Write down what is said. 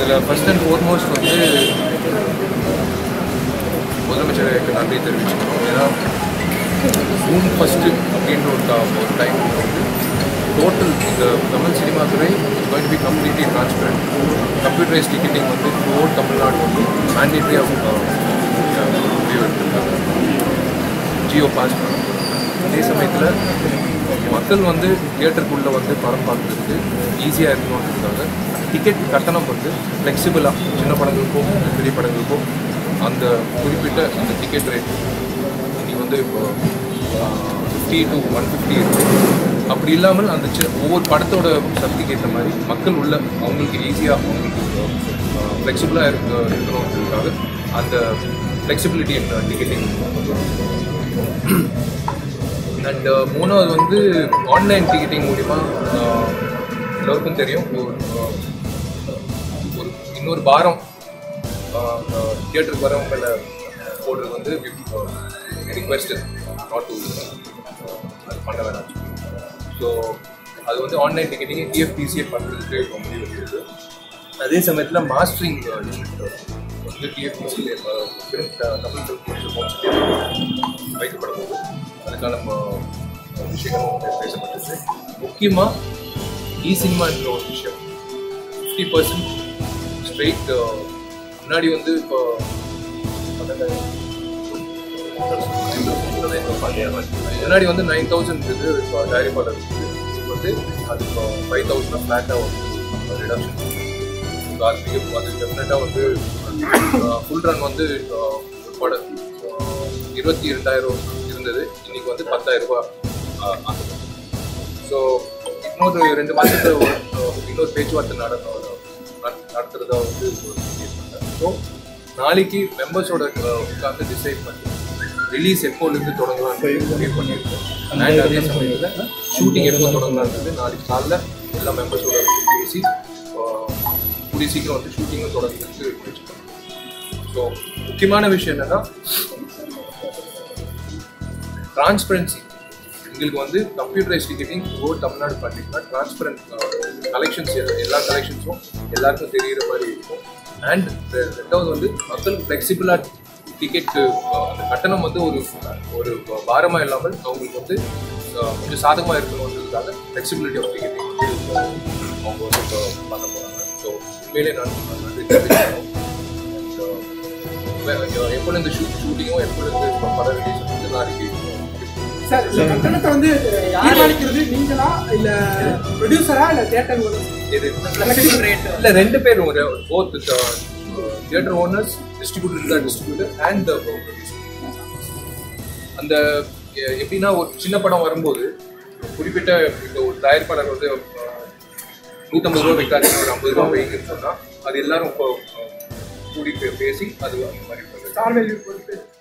அதில் first and foremost வந்து முதலமைச்சருக்கு நன்றி தெரிவிச்சுக்கணும் ஏன்னா ஜூன் ஃபஸ்ட்டு அப்படின்ற ஒரு கா- ஒரு டைம் வந்து டோட்டல் இந்த தமிழ் சினிமா துறை going be completely transparent computerise ticketing வந்து ஓர் தமிழ்நாடு வந்து மேண்டேட்ரி ஆஃப் முடிவு எடுத்திருக்காங்க ஜியோ பாஸ் அதே சமயத்தில் மக்கள் வந்து தியேட்டருக்குள்ளே வந்து படம் பார்க்குறதுக்கு ஈஸியாக இருக்கணுன்றதுக்காக டிக்கெட் கட்டணம் வந்து ஃப்ளெக்சிபிளாக சின்ன படங்களுக்கும் பெரிய படங்களுக்கும் அந்த குறிப்பிட்ட அந்த டிக்கெட் ரேட் இன்னைக்கு வந்து இப்போ ஃபிஃப்டி டு ஒன் ஃபிஃப்டி இருக்குது அப்படி இல்லாமல் அந்த சி- ஒவ்வொரு படத்தோட சக்திக்கு ஏற்ற மாதிரி மக்கள் உள்ள அவங்களுக்கு ஈஸியாக அவங்களுக்கு ஃப்ளெக்சிபிளாக இருக்க இருக்கணுன்றதுக்காக அந்த ஃப்ளெக்சிபிலிட்டி டிக்கெட்டிங் அண்ட் மூணாவது வந்து ஆன்லைன் டிக்கெட்டிங் மூலிமா ஆஹ், எல்லோருக்கும் தெரியும் ஒரு ஆஹ், ஒரு இன்னொரு வாரம் தியேட்டருக்கு வரவங்கள போடுறது வந்து ரிக்வெஸ்ட் நாட் டு அது பண்ண வேணாம் ஸோ அது வந்து ஆன்லைன் டிக்கெட்டிங் டிஎஃபிசிஏ பண்ணுறதுக்கு இப்போ முடிவு எடுக்குது அதே சமயத்தில் மாஸ்டரிங் யூனிட் வந்து டிஎஃபிசி தமிழ் கவுன்சில் வைக்கப்படும் போது அதுக்கான ம- விஷயங்கள் வந்து பேசப்பட்டது முக்கியமாக இ சினிமான்ற ஒரு விஷயம் ஃபிஃப்டி பர்சன்ட் ஸ்ட்ரெயிட் முன்னாடி வந்து இப்போ முன்னாடி வந்து நைன் தௌசண்ட் இது இப்போ டைரி பாடல் இப்போ வந்து அது இப்போ ஃபைவ் தௌசண்ட் ஃப்ளாட்டாக வந்து ரிடக்ஷன் அது மிக அது டெஃபினட்டாக வந்து ஃபுல் ரன் வந்து அஹ், ஒரு படம் அஹ், இருபத்தி ரெண்டாயிரம் இருந்தது இன்னைக்கு வந்து பத்தாயிரம் ரூபாய் அஹ், ஆகுது ஸோ இன்னொரு ரெண்டு மாதத்துல ஒரு, அஹ், இன்னொரு பேச்சுவார்த்தை நடத்த நடத்துறதா வந்து ஸோ நாளைக்கு மெம்பர்ஸோட உட்காந்து டிசைட் பண்ணி ரிலீஸ் எப்போலேருந்து தொடங்கலாம்னு முடிவு பண்ணியிருக்கோம் அண்ட் அதே சமயத்தில் ஷூட்டிங் எப்போ தொடங்கலான்றது நாளைக்கு காலைல எல்லா மெம்பர்ஸோட பேசி அஹ், கூடிய சீக்கிரம் வந்து ஷூட்டிங்கும் தொடங்குறதுக்கு முயற்சி பண்ணுறோம் ஸோ முக்கியமான விஷயம் என்னன்னா டிரான்ஸ்பரன்சி எங்களுக்கு வந்து கம்ப்யூட்டரைஸ் டிக்கெட்டிங் ஓ தமிழ்நாடு பண்ணிங்கன்னா டிரான்ஸ்பரண்ட் கலெக்ஷன்ஸ் எல்லா கலெக்ஷன்ஸும் எல்லாருக்கும் தெரிகிற மாதிரி இருக்கும் அண்ட் ரெண்டாவது வந்து மக்கள் ஃப்ளெக்சிபிளாக டிக்கெட் அந்த கட்டணம் வந்து ஒரு ஒரு பாரமாக இல்லாமல் அவங்களுக்கு வந்து அஹ், கொஞ்சம் சாதகமாக இருக்கணுன்றதுக்காக ஃப்ளெக்சிபிலிட்டி ஆஃப் டிக்கெட்டிங் வந்து அவங்க வந்து இப்போ பார்க்க போகிறாங்க ஸோ உண்மையிலே நான் நன்றி தெரிவிக்கிறோம் எப்போ இந்த ஷூட் ஷூட்டிங்கும் எப்போ இருந்து இப்போ படம் ரிலீஸ் வந்து நாளைக்கு சார் இந்த கட்டணத்தை வந்து தீர்மானிக்கிறது நீங்களா இல்ல ப்ரொடியூசரா இல்ல தேட்டர் இது இல்ல ரெண்டு பேரும் ஒரு போத் தியேட்டர் ஓனர்ஸ் டிஸ்ட்ரிபியூட்டர் தான் டிஸ்ட்ரிபியூட்டர் அண்ட் அந்த எ- எப்படின்னா ஒரு சின்ன படம் வரும்போது குறிப்பிட்ட இப்போ ஒரு தயாரிப்பாளர் வந்து அஹ், நூற்றம்பது ரூபா விற்காது ஒரு ஐம்பது ரூபா வைங்கன்னு சொன்னா அது எல்லாரும் இப்போ அஹ், கூடி பே- பேசி அது அந்த மாதிரி பண்ணுறது சார்வேல் பொறுத்து